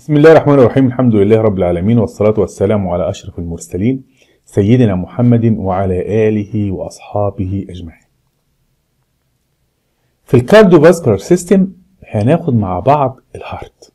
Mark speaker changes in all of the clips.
Speaker 1: بسم الله الرحمن الرحيم الحمد لله رب العالمين والصلاة والسلام على أشرف المرسلين سيدنا محمد وعلى آله وأصحابه أجمعين في الكارديوفاسكولار سيستم هناخد مع بعض الهارت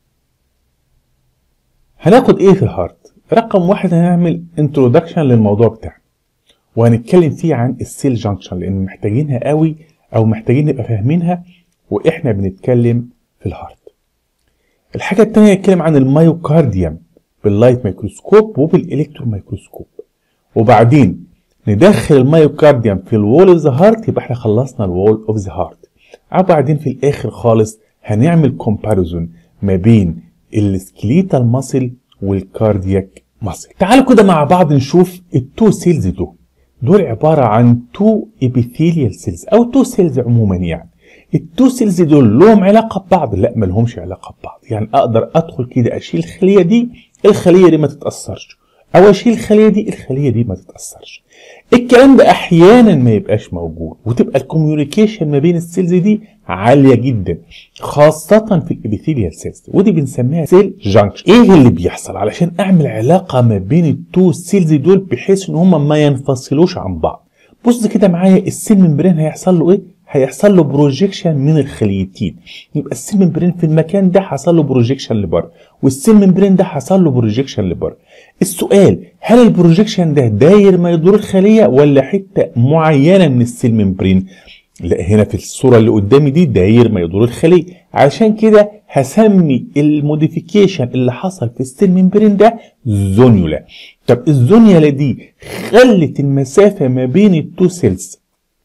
Speaker 1: هناخد ايه في الهارت رقم واحد هنعمل انترودكشن للموضوع بتاعنا وهنتكلم فيه عن السيل جانكشن لان محتاجينها قوي او محتاجين نبقى فاهمينها واحنا بنتكلم في الهارت الحاجة التانية نتكلم عن المايوكارديوم باللايت ميكروسكوب وبالالكترو ميكروسكوب وبعدين ندخل المايوكارديوم في الوول اوف ذا هارت يبقى احنا خلصنا الوول اوف ذا هارت وبعدين في الاخر خالص هنعمل كومباريزون ما بين السكليتال ماسل والكاردياك ماسل تعالوا كده مع بعض نشوف التو سيلز دول دول عبارة عن تو ابيثيليال سيلز او تو سيلز عموما يعني التو سيلز دول لهم علاقه ببعض لا ما لهمش علاقه ببعض يعني اقدر ادخل كده اشيل الخليه دي الخليه دي ما تتاثرش او اشيل الخليه دي الخليه دي ما تتاثرش الكلام ده احيانا ما يبقاش موجود وتبقى الكوميونيكيشن ما بين السيلز دي عاليه جدا خاصه في الابيثيليال سيلز ودي بنسميها سيل جانكشن ايه اللي بيحصل علشان اعمل علاقه ما بين التو سيلز دول بحيث ان هم ما ينفصلوش عن بعض بص كده معايا السيل ممبرين هيحصل له ايه هيحصل له بروجيكشن من الخليتين يبقى السيل ممبرين في المكان ده حصل له بروجيكشن لبره والسيل ممبرين ده حصل له بروجيكشن لبره السؤال هل البروجيكشن ده داير ما يدور الخليه ولا حته معينه من السيل ممبرين لا هنا في الصوره اللي قدامي دي داير ما يدور الخليه عشان كده هسمي الموديفيكيشن اللي حصل في السيل ممبرين ده زونيولا طب الزونيولا دي خلت المسافه ما بين التو سيلز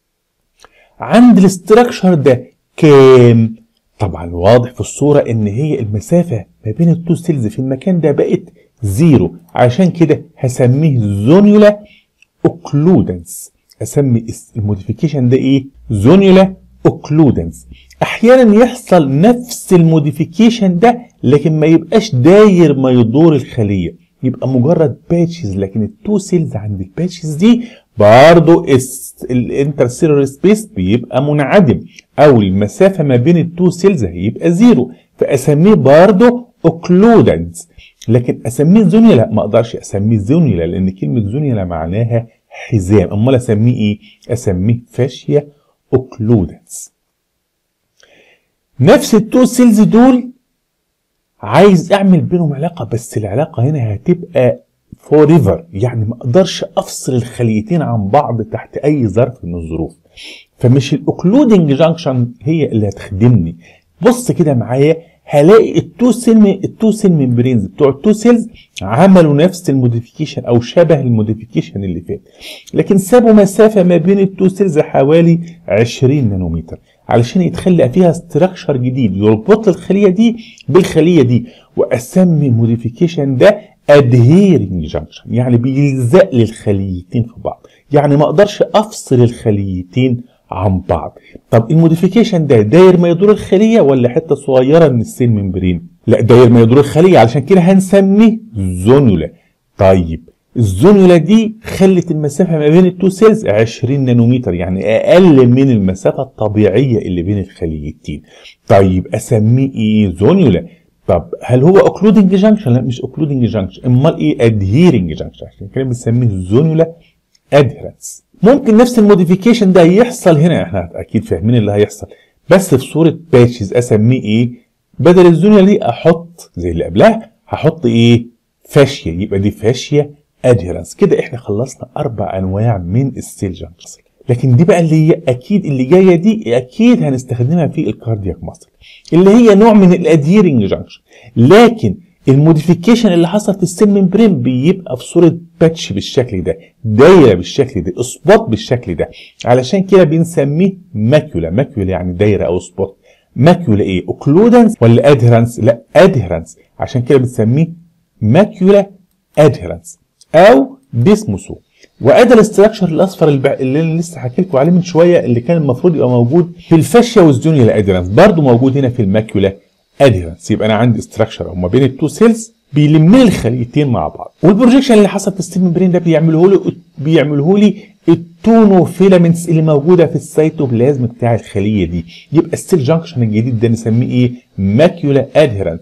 Speaker 1: عند الاستراكشر ده كام طبعا واضح في الصورة ان هي المسافة ما بين التو سيلز في المكان ده بقت زيرو عشان كده هسميه زونيولا اوكلودنس اسمي الموديفيكيشن ده ايه زونيولا اوكلودنس احيانا يحصل نفس الموديفيكيشن ده لكن ما يبقاش داير ما يدور الخليه يبقى مجرد باتشز لكن التو سيلز عند الباتشز دي برضو الانترسيلر سبيس بيبقى منعدم او المسافه ما بين التو سيلز هيبقى زيرو فاسميه برضو اوكلودنس لكن اسميه زونيا لا ما اقدرش اسميه زونيا لان كلمه زونيا معناها حزام امال اسميه ايه اسميه فاشيا اوكلودنس نفس التو سيلز دول عايز اعمل بينهم علاقه بس العلاقه هنا هتبقى فور ايفر يعني ما اقدرش افصل الخليتين عن بعض تحت اي ظرف من الظروف فمش الاوكلودنج جانكشن هي اللي هتخدمني بص كده معايا هلاقي التو سيل التو سيل ممبرينز بتوع التو سيلز عملوا نفس الموديفيكيشن او شبه الموديفيكيشن اللي فات لكن سابوا مسافه ما بين التو سيلز حوالي 20 نانومتر علشان يتخلق فيها استراكشر جديد يربط الخليه دي بالخليه دي واسمي الموديفيكيشن ده ادهيرنج جانكشن يعني بيلزق لي الخليتين في بعض يعني ما اقدرش افصل الخليتين عن بعض طب الموديفيكيشن ده داير ما يدور الخليه ولا حته صغيره من السيل ممبرين لا داير ما يدور الخليه علشان كده هنسميه زونولا طيب الزونولا دي خلت المسافه ما بين التو سيلز 20 نانومتر يعني اقل من المسافه الطبيعيه اللي بين الخليتين طيب اسميه ايه زونولا طب هل هو اوكلودنج جانكشن لا مش اوكلودنج جانكشن امال ايه ادهيرنج جانكشن عشان كده بنسميه زونولا ادهيرنس ممكن نفس الموديفيكيشن ده يحصل هنا احنا اكيد فاهمين اللي هيحصل بس في صوره باتشز اسميه ايه بدل الزونيا دي احط زي اللي قبلها هحط ايه فاشيا يبقى دي فاشيا ادهيرنس كده احنا خلصنا اربع انواع من السيل جانكشن لكن دي بقى اللي هي اكيد اللي جايه دي اكيد هنستخدمها في الكاردياك ماسل اللي هي نوع من الادهيرنج جانكشن لكن الموديفيكيشن اللي حصل في السيل ممبرين بيبقى في صوره باتش بالشكل ده دايره بالشكل ده اسبوت بالشكل ده علشان كده بنسميه ماكيولا ماكيولا يعني دايره او سبوت ماكيولا ايه اوكلودنس ولا ادهرنس لا ادهرنس عشان كده بنسميه ماكيولا ادهرنس او ديسموسو وادى الاستراكشر الاصفر البع... اللي انا لسه حكي لكم عليه من شويه اللي كان المفروض يبقى موجود في الفاشيا والزونيولا ادهرنس برضه موجود هنا في الماكيولا ادهرنس يبقى انا عندي استراكشر ما بين التو سيلز بيلم لي الخليتين مع بعض والبروجيكشن اللي حصل في الستيل ممبرين ده بيعمله لي بيعمله لي التونو فيلامنتس اللي موجوده في السيتوبلازم بتاع الخليه دي يبقى السيل جانكشن الجديد ده نسميه ايه ماكيولا ادهرنت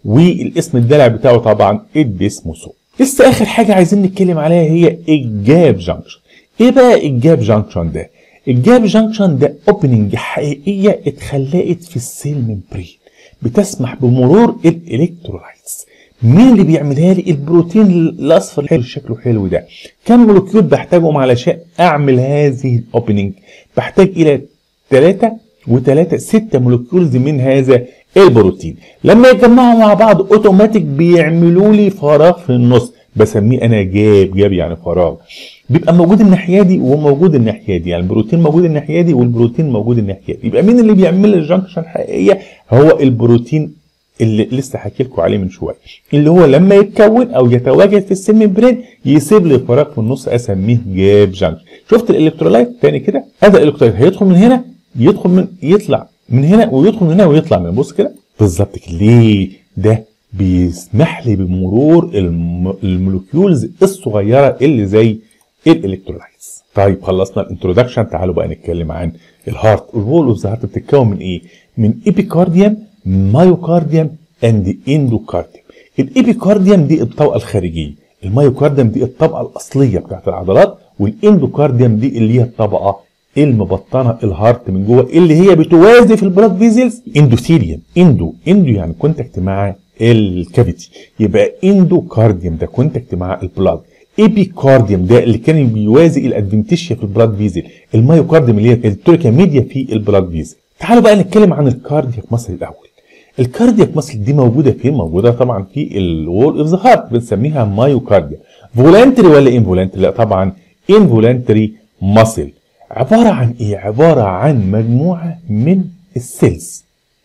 Speaker 1: والاسم الدلع بتاعه طبعا الديسموسوم لسه اخر حاجه عايزين نتكلم عليها هي الجاب جانكشن ايه بقى الجاب جانكشن ده الجاب جانكشن ده اوبننج حقيقيه اتخلقت في السيل ممبرين بتسمح بمرور الالكترولايتس مين اللي بيعملها لي البروتين الاصفر الحلو شكله حلو ده كم مولكيول بحتاجهم علشان اعمل هذه الاوبننج بحتاج الى 3 و3 6 مولكيولز من هذا البروتين لما يتجمعوا مع بعض اوتوماتيك بيعملوا لي فراغ في النص بسميه انا جاب جاب يعني فراغ بيبقى موجود الناحيه دي وموجود الناحيه دي يعني البروتين موجود الناحيه دي والبروتين موجود الناحيه دي يبقى مين اللي بيعمل لي الجنكشن الحقيقيه هو البروتين اللي لسه حكي لكم عليه من شويه اللي هو لما يتكون او يتواجد في السيل ممبرين يسيب لي فراغ في النص اسميه جاب جنكشن شفت الالكترولايت تاني كده هذا الالكترولايت هيدخل من هنا يدخل من يطلع من هنا ويدخل من هنا ويطلع من بص كده بالظبط كده ليه ده بيسمح لي بمرور المولكيولز الصغيره اللي زي الالكترولايتس طيب خلصنا الانترودكشن تعالوا بقى نتكلم عن الهارت الوول اوف ذا هارت بتتكون من ايه من ايبيكارديوم مايوكارديوم اند اندوكارديوم الايبيكارديوم دي الطبقه الخارجيه المايوكارديوم دي الطبقه الاصليه بتاعت العضلات والاندوكارديوم دي اللي هي الطبقه المبطنه الهارت من جوه اللي هي بتوازي في البلاد فيزلز اندوثيليوم اندو اندو يعني كونتاكت مع الكافيتي يبقى اندوكارديوم ده كونتاكت مع البلاد ايبيكارديوم ده اللي كان بيوازي الادفنتيشيا في البلاد فيزل المايوكارديوم اللي هي التوريكا ميديا في البلاد فيزل تعالوا بقى نتكلم عن الكاردياك ماسل الاول الكاردياك ماسل دي موجوده فين موجوده طبعا في الوول اوف ذا هارت بنسميها مايوكارديا فولانتري ولا انفولانتري لا طبعا انفولانتري ماسل عباره عن ايه عباره عن مجموعه من السيلز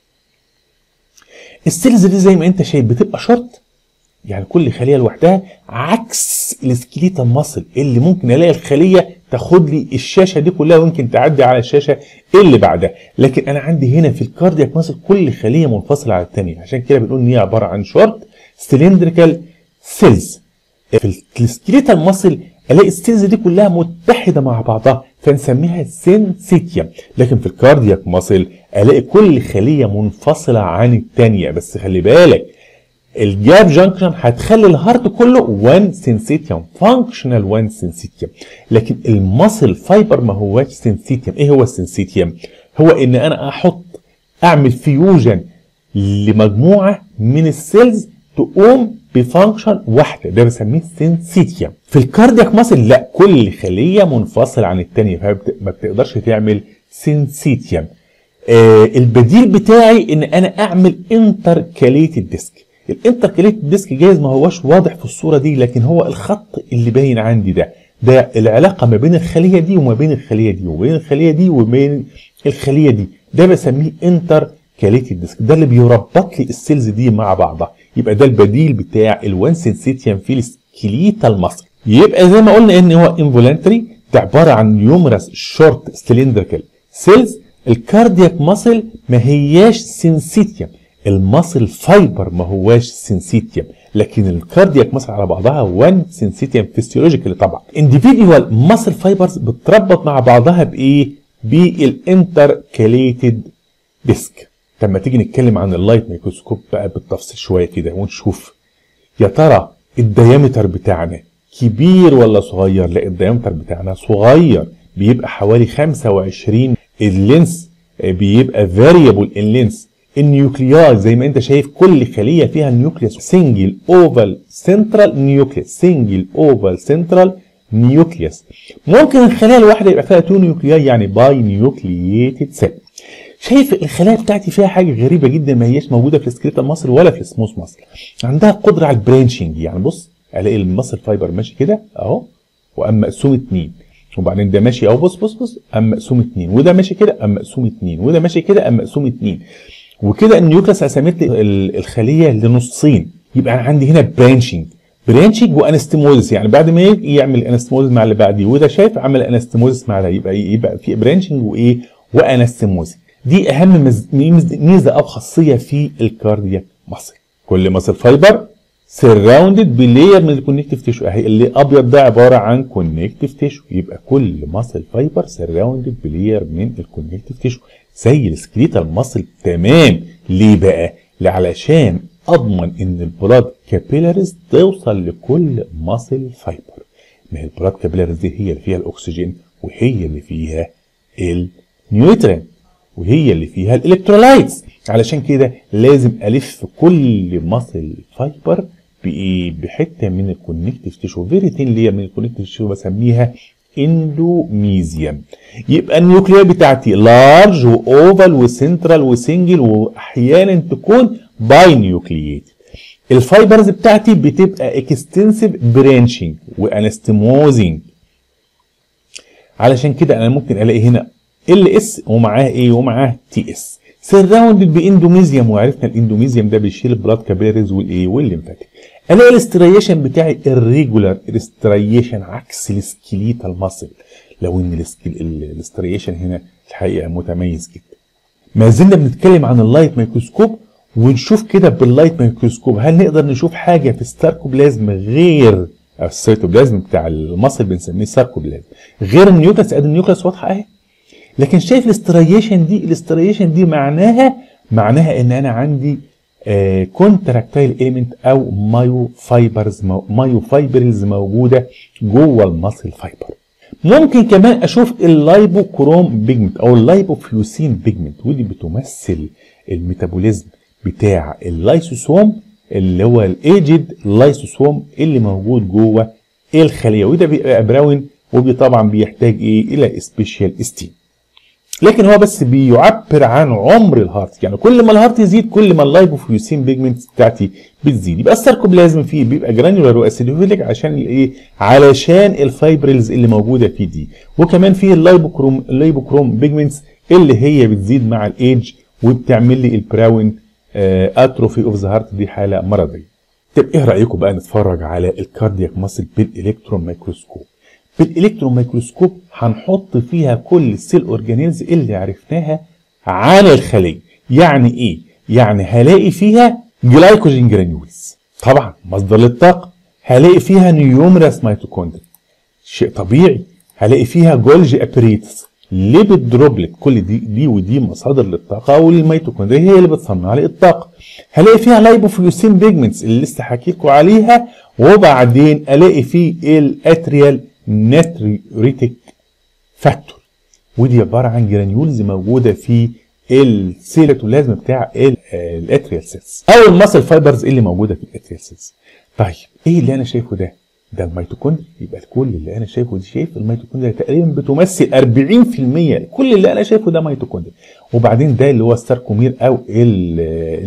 Speaker 1: السيلز دي زي ما انت شايف بتبقى شرط يعني كل خليه لوحدها عكس السكليتال ماسل اللي ممكن الاقي الخليه تاخد لي الشاشه دي كلها ويمكن تعدي على الشاشه اللي بعدها لكن انا عندي هنا في الكاردياك ماسل كل خليه منفصله عن الثانيه عشان كده بنقول ان هي عباره عن شورت سلندريكال سيلز في السكليتال ماسل الاقي السيلز دي كلها متحده مع بعضها فنسميها سينسيتيوم لكن في الكاردياك ماسل الاقي كل خليه منفصله عن الثانيه بس خلي بالك الجاب جانكشن هتخلي الهارت كله وان سينسيتيوم فانكشنال وان سينسيتيوم لكن الماسل فايبر ما هواش سينسيتيوم ايه هو السينسيتيوم هو ان انا احط اعمل فيوجن لمجموعه من السيلز تقوم بفانكشن واحده ده بسميه سينسيتيوم في الكاردياك ماسل لا كل خليه منفصله عن الثانيه فما بتقدرش تعمل سينسيتيوم آه البديل بتاعي ان انا اعمل انتركاليتد ديسك الانتركاليتد ديسك جايز ما هوش واضح في الصوره دي لكن هو الخط اللي باين عندي ده ده العلاقه ما بين الخليه دي وما بين الخليه دي وبين الخليه دي وبين الخليه دي ده بسميه انتركاليتد ديسك ده اللي بيربط لي السيلز دي مع بعضها يبقى ده البديل بتاع الوان سنسيتيوم في السكليتال ماسل يبقى زي ما قلنا ان هو انفولانتري ده عباره عن نيومرس شورت سلندريكال سيلز الكاردياك ماسل ما هياش سنسيتيوم الماسل فايبر ما هواش سنسيتيوم لكن الكاردياك ماسل على بعضها وان سنسيتيوم فيسيولوجيكالي طبعا individual ماسل فايبرز بتربط مع بعضها بايه بالانتركاليتد ديسك لما تيجي نتكلم عن اللايت ميكروسكوب بقى بالتفصيل شويه كده ونشوف يا ترى الديامتر بتاعنا كبير ولا صغير لا الديامتر بتاعنا صغير بيبقى حوالي 25 اللينس بيبقى فاريبل اللينس النيوكلياي زي ما انت شايف كل خليه فيها نيوكليوس سنجل اوفال سنترال نيوكليوس سنجل اوفال سنترال نيوكليوس ممكن الخليه الواحده يبقى فيها تو نيوكلياي يعني باي نيوكلييتد سيل شايف الخلايا بتاعتي فيها حاجه غريبه جدا ما هياش موجوده في السكريتال ماسل ولا في السموث ماسل عندها قدره على البرانشنج يعني بص الاقي الماسل فايبر ماشي كده اهو وقام مقسوم اتنين وبعدين ده ماشي اهو بص بص بص قام مقسوم اتنين وده ماشي كده قام مقسوم اتنين وده ماشي كده قام مقسوم اتنين وكده النيوكليس قسمت لي الخليه لنصين يبقى انا عندي هنا برانشنج برانشنج وانستموزس يعني بعد ما يعمل انستموزس مع اللي بعديه وده شايف عمل انستموزس مع ده يبقى يبقى في برانشنج وايه وانستموزس دي اهم ميزه او خاصيه في الكاردياك ماسل كل ماسل فايبر سراوندد بلاير من الكونكتيف تيشو اهي اللي ابيض ده عباره عن كونكتيف تيشو يبقى كل ماسل فايبر سراوندد بلاير من الكونكتيف تيشو زي السكليتال ماسل تمام ليه بقى؟ علشان اضمن ان البلاد كابيلاريز توصل لكل ماسل فايبر ما هي البلاد كابيلاريز دي هي اللي فيها الاكسجين وهي اللي فيها النيوترين وهي اللي فيها الالكترولايتس علشان كده لازم الف كل ماسل فايبر بايه بحته من الكونكتيف تيشو فيري ثين لير من الكونكتيف تيشو بسميها اندوميزيوم يبقى النيوكليا بتاعتي لارج واوفال وسنترال وسنجل واحيانا تكون باي نيوكلييتد الفايبرز بتاعتي بتبقى اكستنسيف برانشنج وانستموزنج علشان كده انا ممكن الاقي هنا ال اس ومعاه ايه ومعاه تي اس سراوندد باندوميزيوم وعرفنا الاندوميزيوم ده بيشيل البلاد كابيلاريز والايه والليمفاتيك الاقي الاستريشن بتاعي الريجولار الاستريشن عكس السكيليتال ماسل لو ان الاستريشن هنا الحقيقه متميز جدا ما زلنا بنتكلم عن اللايت ميكروسكوب ونشوف كده باللايت ميكروسكوب هل نقدر نشوف حاجه في الساركوبلازم غير السيتوبلازم بتاع المصل بنسميه ساركوبلازم غير النيوكليس ادي النيوكليس واضحه اهي لكن شايف الاستريشن دي الاستريشن دي معناها معناها ان انا عندي كونتراكتايل اليمنت او مايو فايبرز مايو فايبرز موجوده جوه المصل فايبر ممكن كمان اشوف اللايبو كروم بيجمنت او اللايبوفيوسين بيجمنت ودي بتمثل الميتابوليزم بتاع اللايسوسوم اللي هو الايجد لايسوسوم اللي موجود جوه الخليه وده بيبقى براون وطبعا بيحتاج ايه الى سبيشال ستيم لكن هو بس بيعبر عن عمر الهارت يعني كل ما الهارت يزيد كل ما اللايبوفيوسين بيجمنت بتاعتي بتزيد يبقى الساركوبلازم فيه بيبقى جرانيولار واسيدوفيليك عشان الايه علشان الفايبرلز اللي موجوده فيه دي وكمان فيه اللايبوكروم اللايبوكروم بيجمنتس اللي هي بتزيد مع الايدج وبتعمل لي البراون اتروفي اوف ذا هارت دي حاله مرضيه طب ايه رايكم بقى نتفرج على الكاردياك ماسل بالالكترون ميكروسكوب بالالكترون ميكروسكوب هنحط فيها كل السيل اورجانيلز اللي عرفناها عن الخليه يعني ايه يعني هلاقي فيها جلايكوجين جرانيولز طبعا مصدر للطاقه هلاقي فيها نيومرس ميتوكوندري شيء طبيعي هلاقي فيها جولجي ابريتس ليبيد دروبلت كل دي دي ودي مصادر للطاقه والميتوكوندريا هي اللي بتصنع لي الطاقه هلاقي فيها لايبوفيوسين بيجمنتس اللي لسه حكيت لكم عليها وبعدين الاقي فيه الاتريال ناتريوريتيك فاكتور ودي عباره عن جرانيولز موجوده في السيلاتولازم بتاع الاتريال سيلز او الماسل فايبرز اللي موجوده في الاتريال سيلز طيب ايه اللي انا شايفه ده ده الميتوكوندريا يبقى كل اللي انا شايفه دي شايف الميتوكوندريا تقريبا بتمثل 40% كل اللي انا شايفه ده ميتوكوندريا وبعدين ده اللي هو الساركومير او ال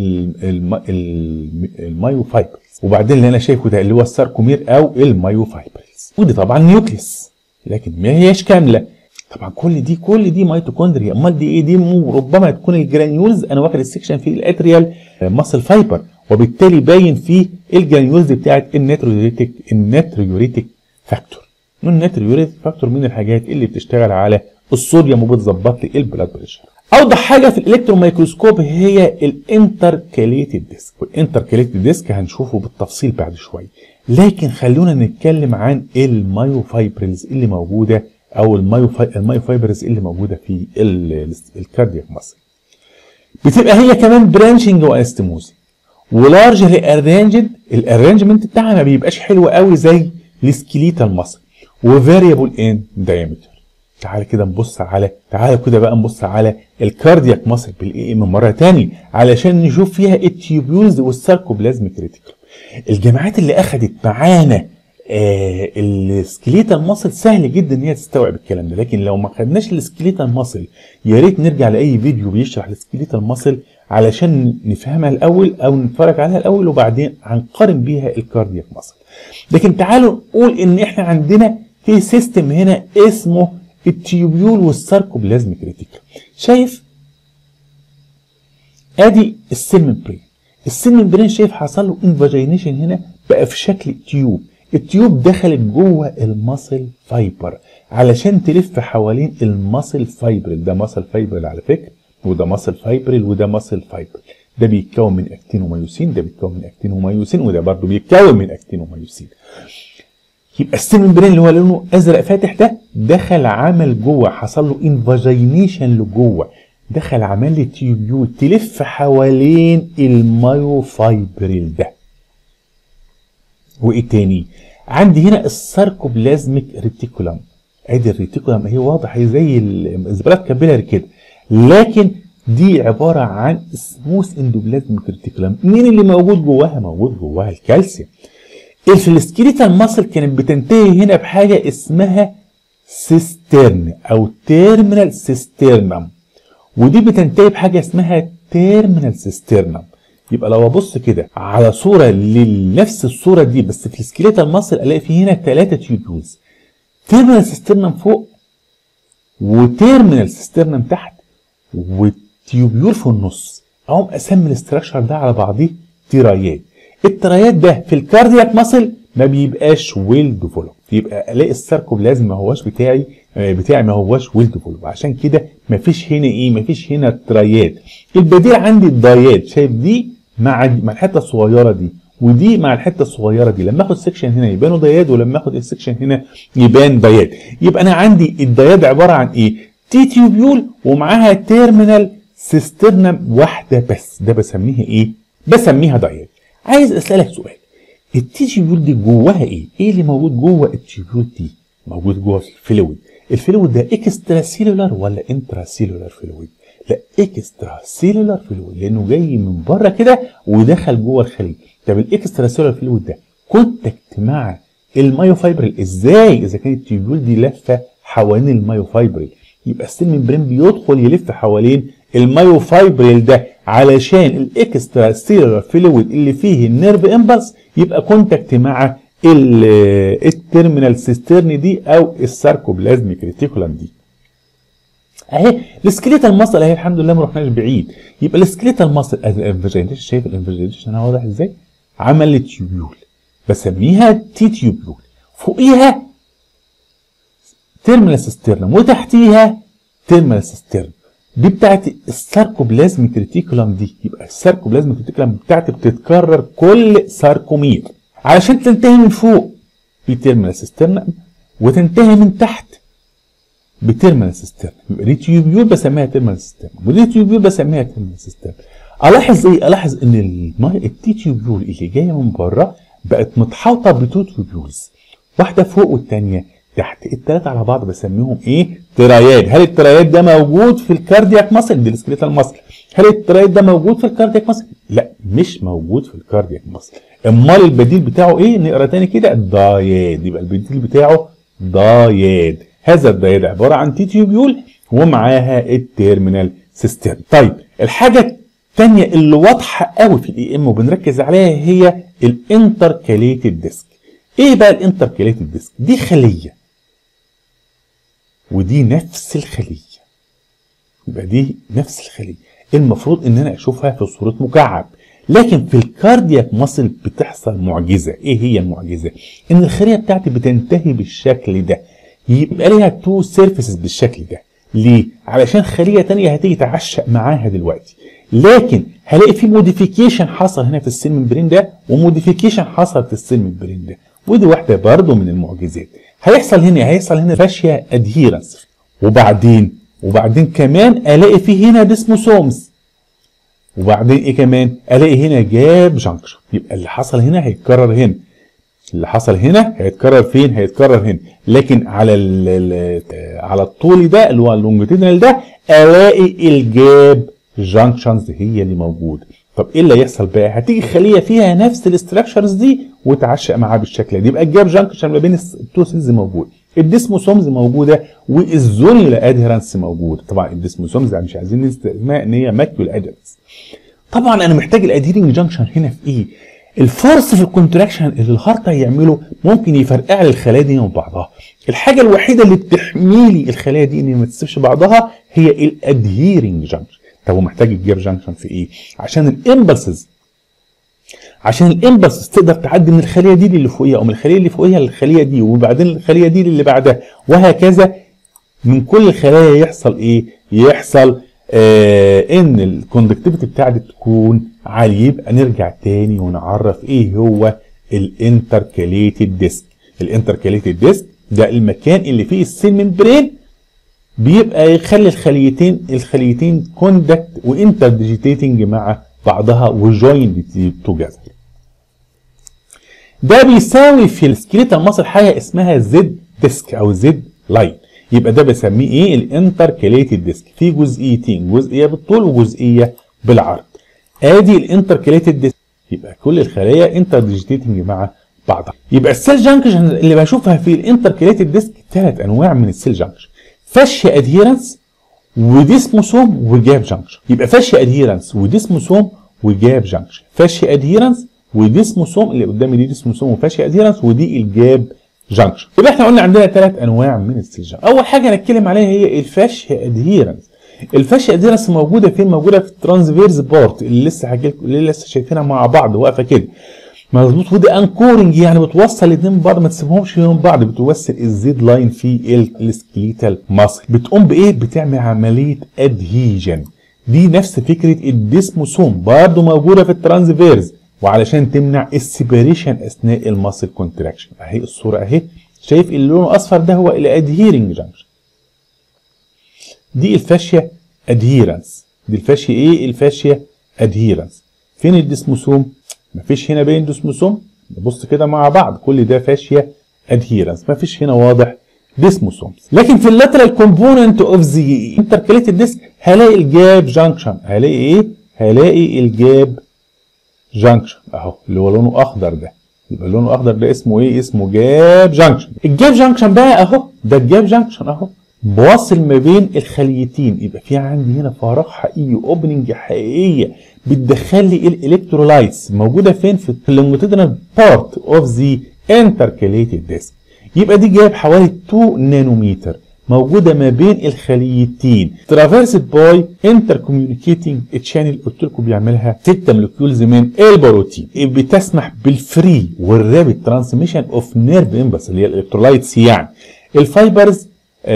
Speaker 1: ال ال المايو فايبرز وبعدين اللي انا شايفه ده اللي هو الساركومير او المايو فايبرز ودي طبعا نيوكليس لكن ما هياش كامله طبعا كل دي كل دي ميتوكوندريا امال دي ايه دي ربما تكون الجرانيولز انا واخد السكشن في الاتريال ماسل فايبر وبالتالي باين فيه الجرانيولز بتاعت الناتريوريتيك الناتريوريتيك فاكتور الناتريوريتيك فاكتور من الحاجات اللي بتشتغل على الصوديوم وبتظبط لي البلاد بريشر اوضح حاجه في الالكترون ميكروسكوب هي الانتركاليتد ديسك والانتركاليتد ديسك هنشوفه بالتفصيل بعد شويه لكن خلونا نتكلم عن المايوفايبرلز اللي موجوده او المايوفايبرز اللي موجوده في الكاردياك ماسل بتبقى هي كمان برانشنج وانستموزنج ولارجلي ارانجد الارانجمنت بتاعها ما بيبقاش حلو قوي زي السكيليتال ماسل وفاريبل ان دايمتر تعالى كده نبص على تعالى كده بقى نبص على الكاردياك ماسل بالاي ام مره تاني علشان نشوف فيها التيوبيولز والساركوبلازميك ريتيكولم الجامعات اللي اخذت معانا آه السكليتال ماسل سهل جدا ان هي تستوعب الكلام ده لكن لو ما خدناش السكليتال ماسل يا ريت نرجع لاي فيديو بيشرح السكليتال ماسل علشان نفهمها الاول او نتفرج عليها الاول وبعدين هنقارن بيها الكاردياك ماسل لكن تعالوا نقول ان احنا عندنا في سيستم هنا اسمه التيوبيول والساركوبلازميك ريتيكولم شايف ادي السيل ممبرين السيل ممبرين شايف حصل له انفاجينيشن هنا بقى في شكل تيوب التيوب دخلت جوه الماسل فايبر علشان تلف حوالين الماسل فايبرل ده ماسل فايبرل على فكره وده ماسل فايبرل وده ماسل فايبرل ده بيتكون من اكتين وميوسين ده بيتكون من اكتين وميوسين وده برضه بيتكون من اكتين وميوسين يبقى السيل ممبرين اللي هو لونه ازرق فاتح ده دخل عمل جوه حصل له انفاجينيشن لجوه دخل عمل لي تيوبيول تلف حوالين المايوفايبريل ده وايه تاني عندي هنا الساركوبلازميك ريتيكولم ادي الريتيكولم اهي واضح هي زي الزبالات كابيلاري كده لكن دي عباره عن سموث اندوبلازميك ريتيكولم مين اللي موجود جواها موجود جواها الكالسيوم الفلسكريتال ماسل كانت بتنتهي هنا بحاجه اسمها سيسترن او تيرمينال سيسترنم ودي بتنتهي بحاجه اسمها تيرمينال سيسترنم يبقى لو ابص كده على صوره لنفس الصوره دي بس في السكيليتال ماسل الاقي في هنا ثلاثه تيوبيولز تيرمينال سيسترنم فوق وتيرمينال سيسترنم تحت وتيوبيول في النص اقوم اسمي الاستراكشر ده على بعضيه تيرايات الترايات ده في الكاردياك ماسل ما بيبقاش ويل ديفلوب يبقى الاقي الساركوبلازم ما هوش بتاعي بتاعي ما هوش ويل ديفلوب عشان كده ما فيش هنا ايه ما فيش هنا ترايات البديل عندي الدايات شايف دي مع مع الحته الصغيره دي ودي مع الحته الصغيره دي لما اخد سكشن هنا يبانوا دياد ولما اخد السكشن هنا يبان دياد يبقى انا عندي الدياد عباره عن ايه تي تيوبيول ومعاها تيرمينال سيسترنم واحده بس ده بسميها ايه بسميها دياد عايز اسالك سؤال التي تيوبيول دي جواها ايه ايه اللي موجود جوه التيوبيول دي موجود جوه الفلويد الفلويد ده اكسترا سيلولار ولا انترا سيلولار فلويد لا اكسترا سيلولار فلويد لانه جاي من بره كده ودخل جوه الخليه طب الاكسترا سيلولار فلويد ده كونتاكت مع المايوفايبرل ازاي اذا كانت التيوبيول دي لفه حوالين المايوفايبرل يبقى السيل ممبرين بيدخل يلف حوالين المايوفايبرل ده علشان الاكسترا سيلولار فلويد اللي فيه النيرف امبلس يبقى كونتاكت مع التيرمينال سيسترن دي او الساركوبلازميك ريتيكولم دي اهي السكليتال ماسل اهي الحمد لله ما رحناش بعيد يبقى السكليتال ماسل الانفجريشن شايف الانفجريشن انا واضح ازاي عمل لي تيوبيول بسميها تي تيوبيول فوقيها تيرمينال سيسترنم وتحتيها تيرمينال سيسترن دي بتاعت الساركوبلازميك ريتيكولم دي يبقى الساركوبلازميك ريتيكولم بتاعتي بتتكرر كل ساركومير علشان تنتهي من فوق بتيرمينال سيسترنم وتنتهي من تحت بتيرمينال سيسترنم يبقى دي تيوبيول بسميها تيرمينال سيسترنم ودي تيوبيول بسميها تيرمينال سيسترنم الاحظ ايه الاحظ ان التي تيوبيول اللي جايه من بره بقت متحوطه بتو تيوبيولز واحده فوق والثانيه تحت الثلاثه على بعض بسميهم ايه ترايات هل الترايات ده موجود في الكاردياك ماسل دي السكليتال ماسل هل الترايات ده موجود في الكاردياك ماسل لا مش موجود في الكاردياك ماسل امال البديل بتاعه ايه نقرا تاني كده داياد يبقى البديل بتاعه داياد هذا الداياد عباره عن تي تيوبيول ومعاها التيرمينال سيستم طيب الحاجه الثانيه اللي واضحه قوي في الاي ام وبنركز عليها هي الانتركاليتد ديسك ايه بقى الانتركاليتد ديسك دي خليه ودي نفس الخليه يبقى دي نفس الخليه المفروض ان انا اشوفها في صوره مكعب لكن في الكاردياك ماسل بتحصل معجزه ايه هي المعجزه ان الخليه بتاعتي بتنتهي بالشكل ده يبقى ليها تو سيرفيسز بالشكل ده ليه علشان خليه تانية هتيجي تعشق معاها دلوقتي لكن هلاقي في موديفيكيشن حصل هنا في السيل ممبرين ده وموديفيكيشن حصل في السيل ممبرين ده ودي واحده برضه من المعجزات هيحصل هنا هيحصل هنا فاشيا ادهيرنس وبعدين وبعدين كمان الاقي في هنا ديسموسومز وبعدين ايه كمان الاقي هنا جاب جانكشن يبقى اللي حصل هنا هيتكرر هنا اللي حصل هنا هيتكرر فين هيتكرر هنا لكن على ال على الطول ده اللي هو اللونجيتيدنال ده الاقي الجاب جانكشنز هي اللي موجوده طب ايه اللي هيحصل بقى هتيجي خليه فيها نفس الاستراكشرز دي وتعشق معاها بالشكل ده يبقى الجاب جانكشن ما بين التو سيلز موجود الديسموسومز موجوده والزونيولا ادهيرنس موجود طبعا الديسموسومز مش عايزين نستخدمها ان هي ماكيول ادهيرنس طبعا انا محتاج الادهيرنج جانكشن هنا في ايه الفورس في الكونتراكشن اللي الهارت هيعمله ممكن يفرقع لي الخلايا دي من بعضها الحاجه الوحيده اللي بتحمي لي الخلايا دي ان ما تسيبش بعضها هي الادهيرنج جانكشن طب ومحتاج الجاب جانكشن في ايه عشان الامبلسز عشان الامبلسز تقدر تعدي من الخليه دي للي فوقيها او من الخليه اللي فوقيها للخليه دي وبعدين الخليه دي للي بعدها وهكذا من كل الخلايا يحصل ايه يحصل آه ان الكوندكتيفيتي بتاعتي تكون عاليه يبقى نرجع تاني ونعرف ايه هو الانتركاليتد ديسك الانتركاليتد ديسك ده المكان اللي فيه السيل ممبرين بيبقى يخلي الخليتين الخليتين كوندكت وانتر ديجيتيتنج مع بعضها وجويند توجذر ده بيساوي في السكيليتال ماسل حاجه اسمها زد ديسك او زد لاين يبقى ده بسميه ايه الانتركليتد ديسك في جزئيتين جزئيه بالطول وجزئيه بالعرض ادي الانتركليتد ديسك يبقى كل الخلايا انتر ديجيتيتنج مع بعضها يبقى السيل جانكشن اللي بشوفها في الانتركليتد ديسك ثلاث انواع من السيل جانكشن فاشيا ادهيرنس وديسموسوم وجاب جانكشن يبقى فاشيا ادهيرنس وديسموسوم وجاب جانكشن فاشيا ادهيرنس وديسموسوم اللي قدامي دي ديسموسوم وفاشيا ادهيرنس ودي الجاب جانكشن يبقى احنا قلنا عندنا ثلاث انواع من السيل جانكشن اول حاجه هنتكلم عليها هي الفاشيا ادهيرنس الفاشيا ادهيرنس موجوده فين موجوده في الترانسفيرز بارت اللي لسه حكي اللي لسه شايفينها مع بعض واقفه كده مظبوط ودي انكورنج يعني بتوصل الاثنين ببعض ما تسيبهمش من بعض بتوصل الزيد لاين في السكليتال ماسل بتقوم بايه بتعمل عمليه ادهيجن دي نفس فكره الديسموسوم برضه موجوده في الترانسفيرز وعلشان تمنع السيبريشن اثناء الماسل كونتراكشن اهي الصوره اهي شايف اللون الاصفر ده هو الادهيرنج جانكشن دي الفاشيا ادهيرنس دي الفاشيا ايه الفاشيا ادهيرنس فين الديسموسوم مفيش هنا باين ديسموسوم نبص كده مع بعض كل ده فاشيا ادهيرنس مفيش هنا واضح ديسموسومز لكن في اللاترال كومبوننت اوف ذا انتركليتد ديسك هلاقي الجاب جانكشن هلاقي ايه هلاقي الجاب جانكشن اهو اللي هو لونه اخضر ده يبقى لونه اخضر ده اسمه ايه اسمه جاب جانكشن الجاب جانكشن بقى اهو ده الجاب جانكشن اهو بواصل ما بين الخليتين يبقى في عندي هنا فراغ حقيقي اوبننج حقيقيه بتدخل لي الالكترولايتس موجوده فين في اللونجيتودينال بارت اوف ذا انتركليتد ديسك يبقى دي جايب حوالي 2 نانومتر موجوده ما بين الخليتين ترافيرسد باي انتر كوميونيكيتنج تشانل قلت لكم بيعملها 6 مولكيولز من البروتين بتسمح بالفري والرابid ترانسميشن اوف نيرف امبلس اللي هي الالكترولايتس يعني الفايبرز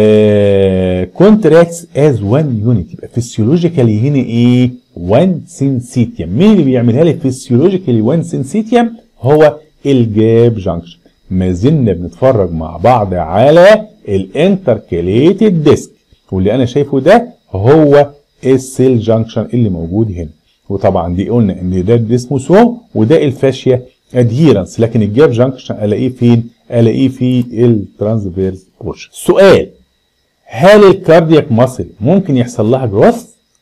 Speaker 1: كونتراكتس از وان يونت يبقى فيسيولوجيكالي هنا ايه 1 سينسيتيوم مين اللي بيعملها لي فيسيولوجيكالي 1 سينسيتيوم هو الجاب جانكشن ما زلنا بنتفرج مع بعض على الانتركليتد ديسك واللي انا شايفه ده هو السيل جانكشن اللي موجود هنا وطبعا دي قلنا ان ده الديسموسوم وده الفاشيا ادهيرنس لكن الجاب جانكشن الاقيه فين الاقيه في الترانسفيرس بورشن سؤال هل الكاردياك ماسل ممكن يحصل لها جروث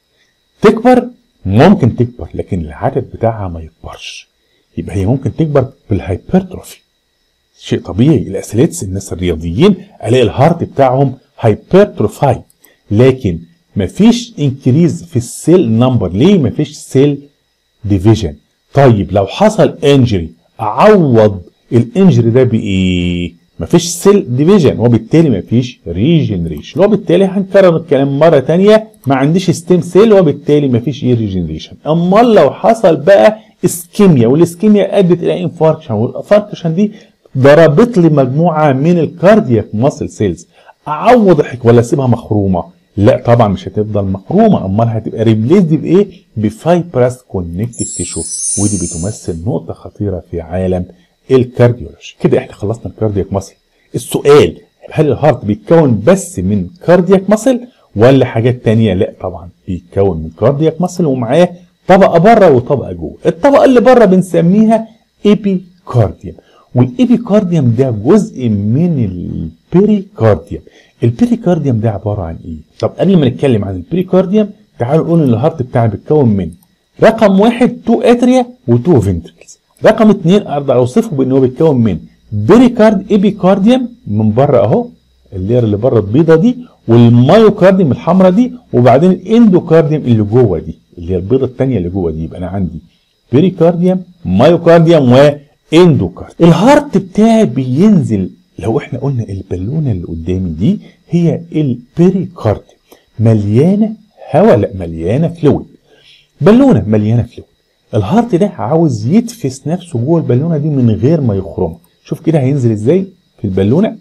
Speaker 1: تكبر ممكن تكبر لكن العدد بتاعها ما يكبرش يبقى هي ممكن تكبر بالهايبرتروفي شيء طبيعي الاثليتس الناس الرياضيين الاقي الهارت بتاعهم هايبرتروفاي لكن مفيش انكريز في السيل نمبر ليه مفيش سيل ديفيجن طيب لو حصل انجري اعوض الانجري ده بايه مفيش سيل ديفيجن وبالتالي مفيش ريجنريشن وبالتالي هنكرر الكلام مره تانية ما عنديش ستيم سيل وبالتالي مفيش ايه ريجنريشن امال لو حصل بقى اسكيميا والاسكيميا ادت الى انفاركشن والانفاركشن دي ضربت لي مجموعه من الكاردياك ماسل سيلز اعوض الحك ولا اسيبها مخرومه لا طبعا مش هتفضل مخرومه امال هتبقى ريبليسد بايه بفايبرس كونكتيف تيشو ودي بتمثل نقطه خطيره في عالم الكارديولوجي كده احنا خلصنا الكاردياك ماسل السؤال هل الهارت بيتكون بس من كاردياك ماسل ولا حاجات تانية لا طبعا بيتكون من كاردياك ماسل ومعاه طبقه بره وطبقه جوه الطبقه اللي بره بنسميها ايبيكارديوم والايبيكارديوم ده جزء من البيريكارديوم البيريكارديوم ده عباره عن ايه طب قبل ما نتكلم عن البيريكارديوم تعالوا نقول ان الهارت بتاعي بيتكون من رقم واحد تو اتريا وتو فنتركلز رقم اثنين اقدر اوصفه بان هو بيتكون من بيريكارد ايبيكارديوم من بره اهو اللير اللي بره البيضه دي والمايوكارديوم الحمراء دي وبعدين الاندوكارديوم اللي جوه دي اللي هي البيضه الثانيه اللي جوه دي يبقى انا عندي بيريكارديوم مايوكارديوم واندوكارديوم الهارت بتاعي بينزل لو احنا قلنا البالونه اللي قدامي دي هي البيريكارديوم مليانه هواء لا مليانه فلويد بالونه مليانه فلويد الهارت ده عاوز يتفس نفسه جوه البالونه دي من غير ما يخرمها شوف كده هينزل ازاي في البالونه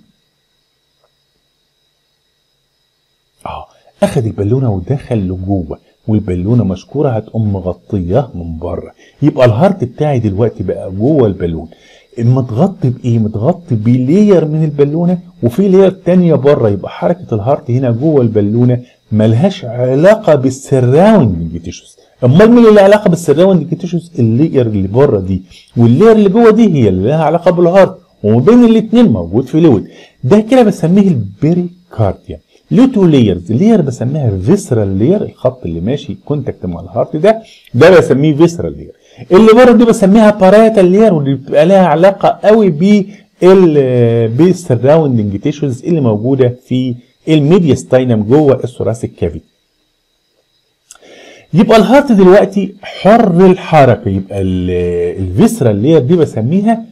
Speaker 1: اه اخد البالونه ودخل لجوه والبالونه مشكوره هتقوم مغطياه من بره يبقى الهارت بتاعي دلوقتي بقى جوه البالون متغطي بايه متغطي بلير من البالونه وفي لير تانية بره يبقى حركه الهارت هنا جوه البالونه ملهاش علاقه بالسراوندنج تيشوز امال مين اللي علاقه بالسراوندنج تيشوز اللير اللي بره دي واللير اللي جوه دي هي اللي لها علاقه بالهارت وما بين الاثنين موجود فلويد ده كده بسميه البريكارديا له تو لايرز لير بسميها فيسرال لير الخط اللي ماشي كونتاكت مع الهارت ده ده بسميه فيسرال لير اللي بره دي بسميها باريتال لير واللي بتبقى لها علاقه قوي ب بالسراوندنج تيشوز اللي موجوده في الميدياستاينم جوه الثوراسيك كافيتي يبقى الهارت دلوقتي حر الحركه يبقى الفيسرال لير دي بسميها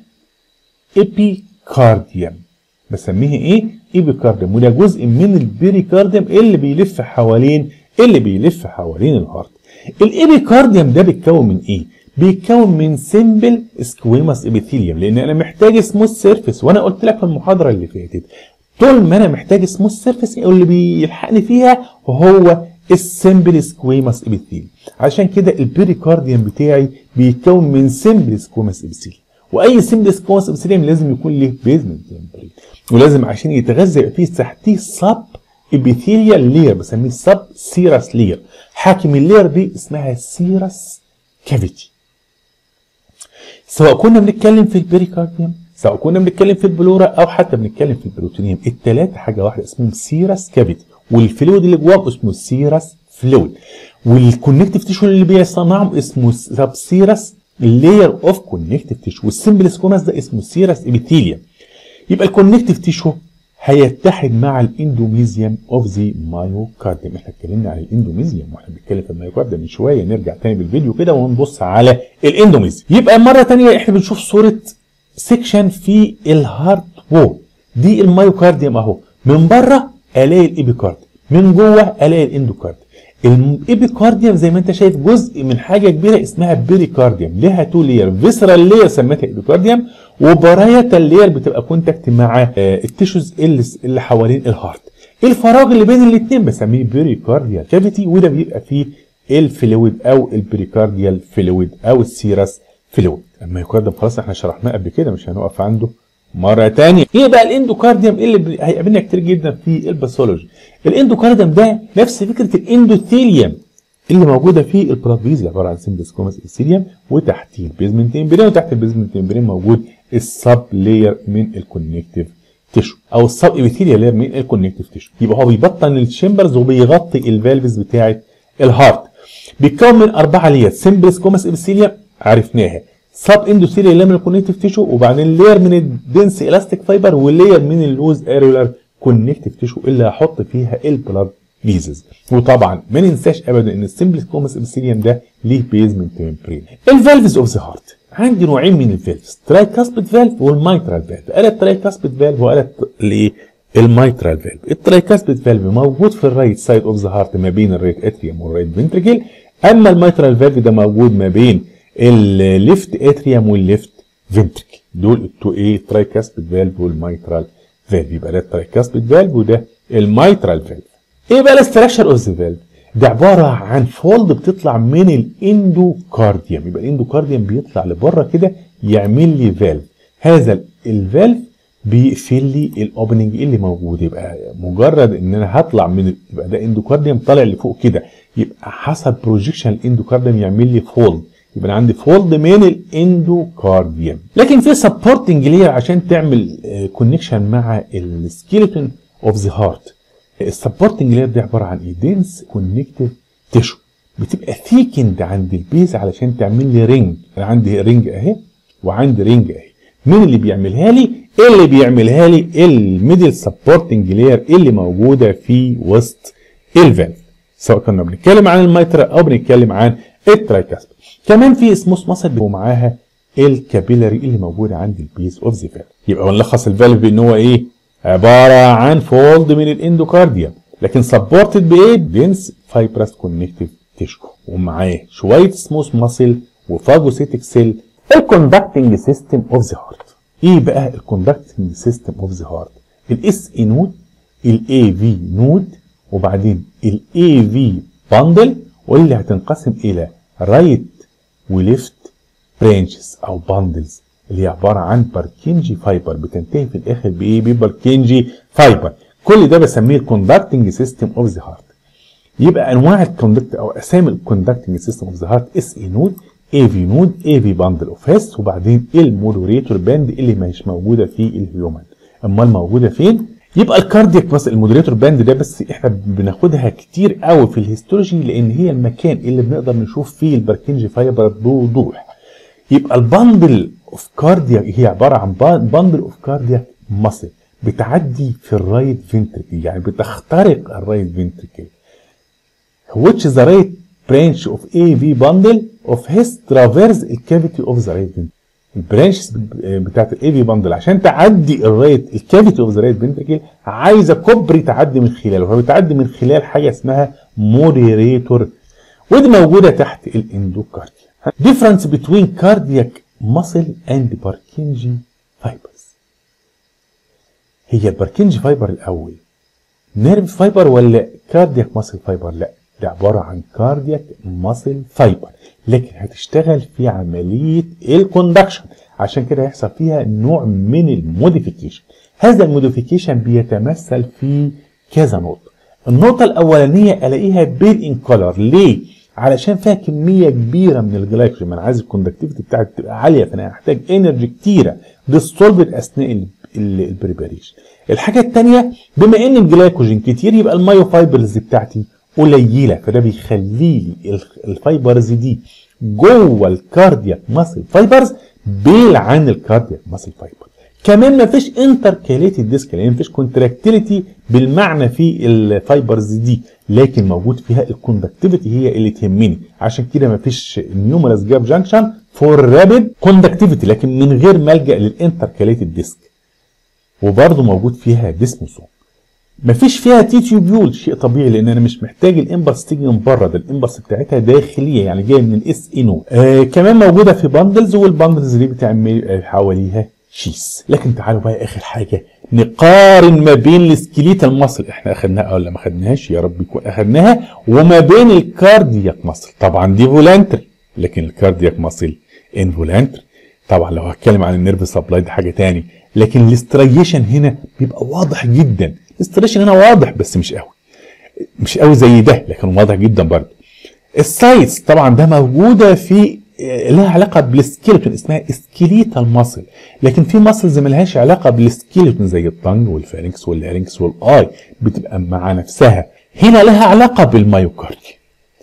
Speaker 1: ايبيكارديوم بسميه ايه ايبيكارديوم وده جزء من البيريكارديوم اللي بيلف حوالين اللي بيلف حوالين الهارت الايبيكارديوم ده بيتكون من ايه بيتكون من سيمبل سكويماس ابيثيليوم لان انا محتاج سموث سيرفيس وانا قلت لك في المحاضره اللي فاتت طول ما انا محتاج سموث سيرفيس اللي بيلحقني فيها هو السيمبل سكويماس ابيثيليوم عشان كده البيريكارديوم بتاعي بيتكون من سيمبل سكويماس ابيثيليوم واي سيمبل سكويماس ابيثيليوم لازم يكون له بيزمنت ممبرين ولازم عشان يتغذى يبقى فيه تحتيه سب ابيثيليال لير بسميه سب سيراس لير حاكم اللير دي اسمها سيراس كافيتي سواء كنا بنتكلم في البريكارديوم سواء كنا بنتكلم في البلورا او حتى بنتكلم في البروتونيوم الثلاثه حاجه واحده اسمهم سيراس كافيتي والفلويد اللي جواه اسمه سيراس فلويد والكونكتيف تيشو اللي بيصنعهم اسمه سب سيراس لاير اوف كونكتيف تيشو والسمبل سكوماس ده اسمه سيراس ابيثيليوم يبقى الكونكتيف تيشو هيتحد مع الاندوميزيوم اوف ذا مايوكارديوم احنا اتكلمنا عن الاندوميزيوم واحنا بنتكلم في المايوكارديوم من شويه نرجع تاني بالفيديو كده ونبص على الاندوميزيوم يبقى مره تانية احنا بنشوف صوره سيكشن في الهارت وول دي المايوكارديوم اهو من بره الاقي الابيكارديوم من جوه الاقي الاندوكارديوم الابيكارديوم زي ما انت شايف جزء من حاجه كبيره اسمها بيريكارديوم لها تو لير فيسرال لير سميتها ابيكارديوم وبرايتال لير بتبقى كونتاكت مع التيشوز اللي, اللي حوالين الهارت الفراغ اللي بين الاثنين بسميه بيريكارديال كافيتي وده بيبقى فيه الفلويد او البريكارديال فلويد او السيراس فلويد الميوكارديوم خلاص احنا شرحناه قبل كده مش هنقف عنده مرة تانية ايه بقى الاندوكارديوم اللي هيقابلنا كتير جدا في الباثولوجي الاندوكارديوم ده نفس فكرة الاندوثيليوم اللي موجودة في البلاد عبارة عن سيمبل سكوماس اكسيليوم وتحتيه البيزمنت تمبرين وتحت البيزمنت تمبرين موجود السب لاير من الكونكتيف تيشو او السب ايبيثيليا لاير من الكونكتيف تيشو يبقى هو بيبطن الشامبرز وبيغطي الفالفز بتاعه الهارت بيتكون من اربعه لاير سيمبل سكوماس ابيثيليوم عرفناها سب اندوثيليا لاير من الكونكتيف تيشو وبعدين لاير من الدنس الاستيك فايبر ولاير من اللوز اريولار كونكتيف تيشو اللي هحط فيها البلاد فيزز وطبعا ما ننساش ابدا ان السمبل سكوماس ابيثيليوم ده ليه بيزمنت ممبرين الفالفز اوف ذا هارت عندي نوعين من الفالفز ترايكاسبيد فالف والمايترال فالف قالت ترايكاسبيد فالف وقالت الايه المايترال فالف الترايكاسبيد فالف موجود في الرايت سايد اوف ذا هارت ما بين الرايت اتريوم والرايت فنتريكل اما المايترال فالف ده موجود ما بين الليفت اتريوم والليفت فنتريكل دول التو ايه ترايكاسبيد فالف والمايترال فالف يبقى ده الترايكاسبيد فالف وده المايترال فالف ايه بقى الاستراكشر اوف ذا فالف ده عباره عن فولد بتطلع من الاندوكارديوم يبقى الاندوكارديوم بيطلع لبره كده يعمل لي فالف هذا الفالف بيقفل لي الاوبننج اللي موجود يبقى مجرد ان انا هطلع من يبقى ده اندوكارديوم طالع لفوق كده يبقى حسب بروجيكشن الاندوكارديوم يعمل لي فولد يبقى انا عندي فولد من الاندوكارديوم لكن في سبورتنج لير عشان تعمل كونكشن مع السكيلتون اوف ذا هارت السبورتنج لاير دي عباره عن ايه؟ دنس كونكتيف تيشو بتبقى ثيكند عند البيز علشان تعمل لي رينج انا عندي رينج اهي وعندي رينج اهي مين اللي بيعملها لي؟ اللي بيعملها لي الميدل سبورتنج لاير اللي موجوده في وسط الفالف سواء كنا بنتكلم عن الميترا او بنتكلم عن الترايكاسب كمان في اسموس ماسل ومعاها الكابيلاري اللي موجوده عند البيز اوف ذا فالف يبقى بنلخص الفالف بان هو ايه؟ عبارة عن فولد من الاندوكارديوم لكن سبورتد بايه؟ دنس فايبرس كونكتيف تيشو ومعاه شوية سموث ماسل وفاجوسيتك سيل الكوندكتنج سيستم اوف ذا هارت ايه بقى الكوندكتنج سيستم اوف ذا هارت؟ الاس اي نود الاي في نود وبعدين الاي في باندل واللي هتنقسم الى رايت وليفت برانشز او باندلز اللي هي عباره عن باركنجي فايبر بتنتهي في الاخر بايه بباركنجي فايبر كل ده بسميه الكوندكتنج سيستم اوف ذا هارت يبقى انواع الكوندكت او اسامي الكوندكتنج سيستم اوف ذا هارت اس اي نود اي في نود اي في باندل اوف هيس وبعدين المودوريتور باند اللي مش موجوده في الهيومن امال موجوده فين يبقى الكاردياك مثلا المودريتور باند ده بس احنا بناخدها كتير قوي في الهيستولوجي لان هي المكان اللي بنقدر نشوف فيه البركنجي فايبر بوضوح يبقى الباندل اوف كاردياك هي عباره عن باندل اوف كاردياك ماسل بتعدي في الرايت فينتريكل يعني بتخترق الرايت فينتريكل which is the right branch of AV bundle of his traverse the cavity of the right ventricle البرانشز بتاعت الاي في باندل عشان تعدي الرايت الكافيتي اوف ذا رايت فنتركل عايزه كوبري تعدي من خلاله فبتعدي من خلال حاجه اسمها مودريتور ودي موجوده تحت الاندوكارديا difference between cardiac muscle and Purkinje fibers هي البركنجي فايبر الاول نيرف فايبر ولا كاردياك ماسل فايبر لا ده عباره عن كاردياك ماسل فايبر لكن هتشتغل في عمليه الكوندكشن عشان كده هيحصل فيها نوع من الموديفيكيشن هذا الموديفيكيشن بيتمثل في كذا نقطه النقطه الاولانيه الاقيها بيل ان كولر ليه علشان فيها كميه كبيره من الجلايكوجين ما انا عايز الكوندكتيفيتي بتاعتي تبقى عاليه فانا هحتاج انرجي كتيره ديستولبد اثناء البريباريشن الحاجه الثانيه بما ان الجلايكوجين كتير يبقى المايو فايبرز بتاعتي قليله فده بيخلي لي الفايبرز دي جوه الكاردياك ماسل فايبرز بيل عن الكاردياك ماسل فايبر كمان ما فيش انتركاليتد ديسك يعني ما فيش كونتراكتيليتي بالمعنى في الفايبرز دي لكن موجود فيها الكوندكتيفيتي هي اللي تهمني عشان كده ما فيش نيومرس جاب جانكشن فور رابيد كوندكتيفيتي لكن من غير ملجا للانتركاليتد ديسك وبرضه موجود فيها ديسموسوم مفيش فيها تي تيوبيول شيء طبيعي لان انا مش محتاج الامبلس تيجي من بره ده الامبلس بتاعتها داخليه يعني جايه من الاس اي نو آه كمان موجوده في باندلز والباندلز دي بتعمل حواليها شيس لكن تعالوا بقى اخر حاجه نقارن ما بين السكليت المصل احنا اخدناها ولا ما اخدناهاش يا رب يكون اخدناها وما بين الكاردياك مصل طبعا دي فولانتري لكن الكاردياك مصل انفولانتري طبعا لو هتكلم عن النيرف سبلاي دي حاجه تاني لكن الاستريشن هنا بيبقى واضح جدا الاستريشن هنا واضح بس مش قوي مش قوي زي ده لكن واضح جدا برضه السايتس طبعا ده موجوده في لها علاقه بالسكيلتون اسمها سكيليتال ماسل لكن في ماسلز ملهاش علاقه بالسكيلتون زي الطنج والفارنكس واللارنكس والاي بتبقى مع نفسها هنا لها علاقه بالمايوكاردي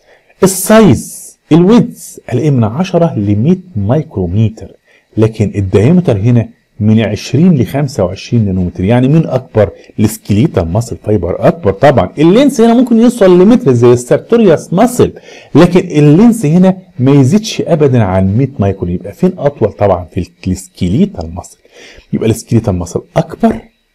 Speaker 1: السايز الويدز الاقيه من 10 ل 100 مايكروميتر لكن الدايمتر هنا من 20 ل 25 نانومتر يعني مين اكبر السكليتال ماسل فايبر اكبر طبعا اللينس هنا ممكن يوصل لمتر زي السارتوريوس ماسل لكن اللينس هنا ما يزيدش ابدا عن 100 مايكرون يبقى فين اطول طبعا في السكليتال ماسل يبقى السكليتال ماسل اكبر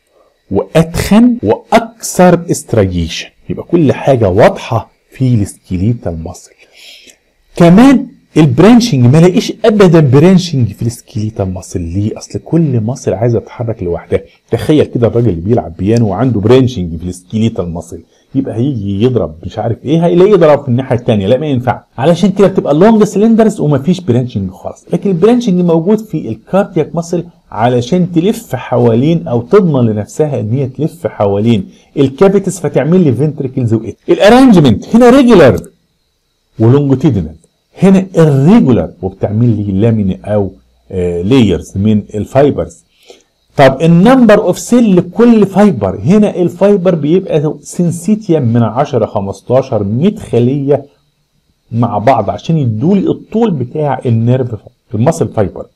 Speaker 1: واتخن واكثر استريشن يبقى كل حاجه واضحه في السكليتال ماسل كمان البرانشنج ما لاقيش ابدا برانشنج في السكيليتال ماسل ليه اصل كل ماسل عايزه تتحرك لوحدها تخيل كده الراجل اللي بيلعب بيانو وعنده برانشنج في السكيليتال ماسل يبقى هيجي يضرب مش عارف ايه هيلاقيه يضرب في الناحيه الثانيه لا ما ينفع علشان كده بتبقى لونج سلندرز ومفيش برانشنج خالص لكن البرانشنج موجود في الكاردياك ماسل علشان تلف حوالين او تضمن لنفسها ان هي تلف حوالين الكابيتس فتعمل لي فنتريكلز وايه الارانجمنت هنا ريجولار ولونجتيدنال هنا الريجولار وبتعمل لي لامين او لايرز من الفايبرز طب النمبر اوف سيل لكل فايبر هنا الفايبر بيبقى سنسيتيا من 10 15 100 خليه مع بعض عشان يدولي الطول بتاع النيرف المصل فايبر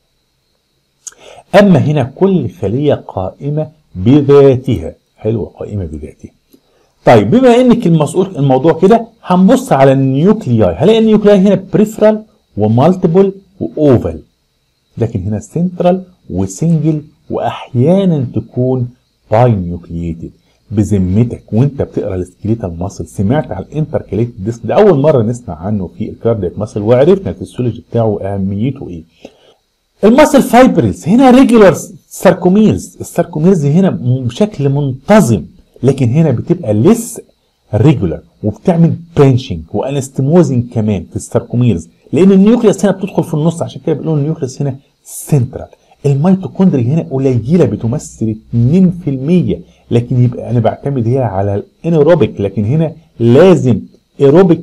Speaker 1: اما هنا كل خليه قائمه بذاتها حلوه قائمه بذاتها طيب بما انك المسؤول الموضوع كده هنبص على النيوكلياي هلاقي النيوكلياي هنا بريفرال ومالتيبل واوفال لكن هنا سنترال وسنجل واحيانا تكون باي نيوكلييتد بذمتك وانت بتقرا السكيليتال ماسل سمعت على الانتركاليتد ديسك ده اول مره نسمع عنه في الكاردياك ماسل وعرفنا الفسيولوجي بتاعه واهميته ايه الماسل فايبرز هنا ريجولار ساركوميرز الساركوميرز هنا بشكل منتظم لكن هنا بتبقى لس ريجولار وبتعمل برانشنج وانستموزنج كمان في الساركوميرز لان النيوكليوس هنا بتدخل في النص عشان كده بيقولوا النيوكليوس هنا سنترال الميتوكوندريا هنا قليله بتمثل 2% لكن يبقى انا بعتمد هنا على الانيروبيك لكن هنا لازم ايروبيك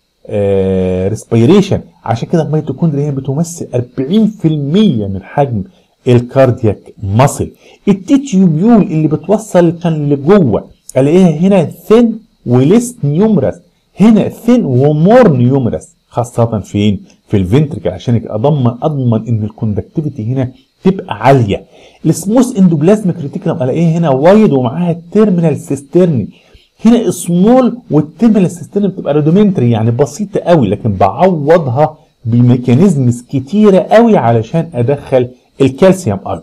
Speaker 1: ريسبيريشن عشان كده الميتوكوندريا هنا بتمثل 40% من حجم الكاردياك ماسل التيتيوبيول اللي بتوصل كان لجوه الاقيها هنا ثين وليس نيومرس هنا ثين ومور نيومرس خاصة فين؟ في الفنتركل عشان اضمن اضمن ان الكوندكتيفيتي هنا تبقى عالية. السموث اندوبلازميك ريتيكولم الاقيه هنا وايد ومعاها التيرمينال سيسترني. هنا سمول والتيرمينال سيسترني بتبقى رودومنتري يعني بسيطة قوي لكن بعوضها بميكانيزمز كتيرة قوي علشان ادخل الكالسيوم ايون.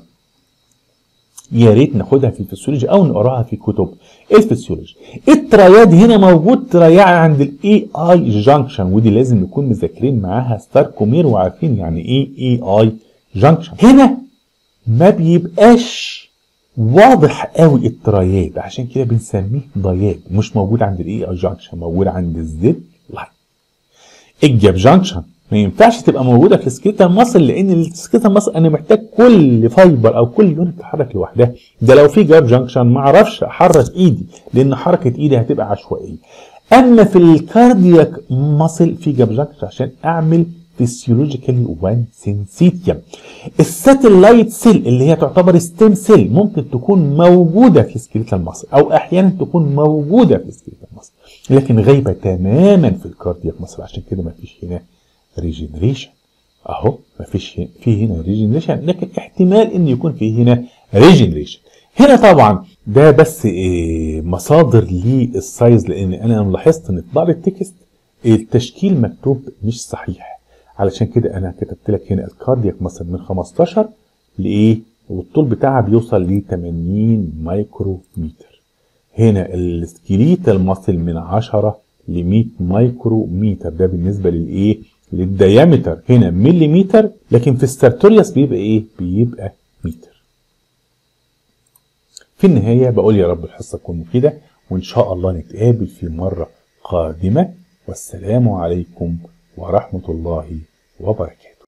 Speaker 1: يا ريت ناخدها في الفسيولوجي او نقراها في كتب الفسيولوجي الترياد هنا موجود ترياع عند الاي اي جانكشن ودي لازم نكون مذاكرين معاها ستاركومير وعارفين يعني ايه اي اي جانكشن هنا ما بيبقاش واضح قوي الترياد عشان كده بنسميه ضياد مش موجود عند الاي اي جانكشن موجود عند الزد لاين الجاب جانكشن ما ينفعش تبقى موجوده في السكيلتال ماسل لان السكيلتال ماسل انا محتاج كل فايبر او كل يونت تتحرك لوحدها ده لو في جاب جانكشن ما اعرفش احرك ايدي لان حركه ايدي هتبقى عشوائيه اما في الكاردياك ماسل في جاب جانكشن عشان اعمل فيسيولوجيكالي وان سنسيتيوم الساتلايت سيل اللي هي تعتبر ستيم سيل ممكن تكون موجوده في السكيلتال ماسل او احيانا تكون موجوده في السكيلتال ماسل لكن غايبه تماما في الكاردياك ماسل عشان كده ما فيش هنا ريجنريشن اهو مفيش في هنا ريجنريشن لكن احتمال ان يكون في هنا ريجنريشن هنا طبعا ده بس إيه مصادر للسايز لان انا لاحظت ان في بعض التكست التشكيل مكتوب مش صحيح علشان كده انا كتبت لك هنا الكاردياك مثلا من 15 لايه والطول بتاعها بيوصل ل 80 مايكرو متر هنا السكيليتال ماسل من 10 ل 100 مايكرو متر ده بالنسبه للايه للديامتر هنا مليمتر لكن في السارتوريوس بيبقى ايه بيبقى متر في النهايه بقول يا رب الحصه تكون مفيده وان شاء الله نتقابل في مره قادمه والسلام عليكم ورحمه الله وبركاته